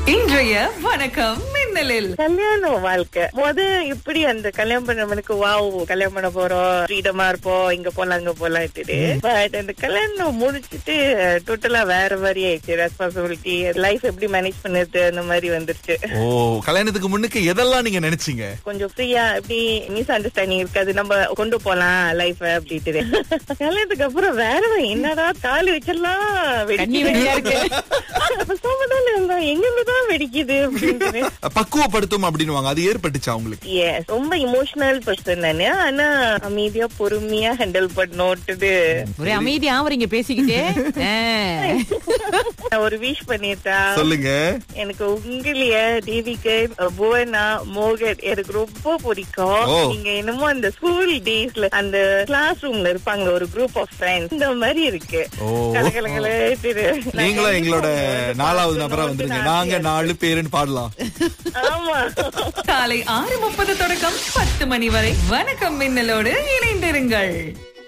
இன்றைய வணக்கம் மின்னலில் கல்யாண வாழ்க்கை முத இப்படி அந்த கல்யாணம் பண்ணவனுக்கு வாவ் கல்யாணம் பண்ண போறோம் ஃப்ரீடமா இருப்போம் இங்க போலாம் அங்க போலாம் பட் அந்த கல்யாணம் முடிச்சிட்டு டோட்டலா வேற மாதிரி ஆயிடுச்சு ரெஸ்பான்சிபிலிட்டி லைஃப் எப்படி மேனேஜ் பண்ணுறது அந்த மாதிரி வந்துருச்சு ஓ கல்யாணத்துக்கு முன்னுக்கு எதெல்லாம் நீங்க நினைச்சீங்க கொஞ்சம் ஃப்ரீயா எப்படி மிஸ் அண்டர்ஸ்டாண்டிங் இருக்காது நம்ம கொண்டு போலாம் லைஃப் அப்படின்ட்டு கல்யாணத்துக்கு அப்புறம் வேற என்னடா தாலி வச்சிடலாம் கண்ணி வெடியா இருக்கு. சோமதான இருந்தோம் எங்க இருந்துதான் வெடிக்குது அப்படின்னு பக்குவப்படுத்தும் அப்படின்னுவாங்க அது ஏற்பட்டுச்சா உங்களுக்கு Yes, ரொம்ப இமோஷனல் பர்சன் நானு ஆனா அமைதியா பொறுமையா ஹேண்டில் பண்ணோட்டுது ஒரே அமைதியா ஆவறீங்க பேசிக்கிட்டே ஆ. நான் ஒரு விஷ் பண்ணிட்டா சொல்லுங்க எனக்கு உங்களைய தேவிகன் புவனா மோகன் எனக்கு ரொம்ப பிடிக்கும் ஓ. நீங்க என்னமோ அந்த ஸ்கூல் டேஸ்ல அந்த கிளாஸ் ரூம்ல இருப்பாங்க ஒரு குரூப் ஆஃப் ஃப்ரெண்ட்ஸ் இந்த மாதிரி இருக்கு ஓ. கலகலகல திரு. நீங்களும் எங்களோட நான் நாலாவது நபரா பார்க்கணும்னு வந்துருங்க ஆசையா நாங்க நாலு பேருன்னு பாடலாம் இருக்கு. ஆமா காலை ஆறு முப்பது தொடக்கம் பத்து மணி வரை வணக்கம் மின்னலோடு இணைந்திருங்கள்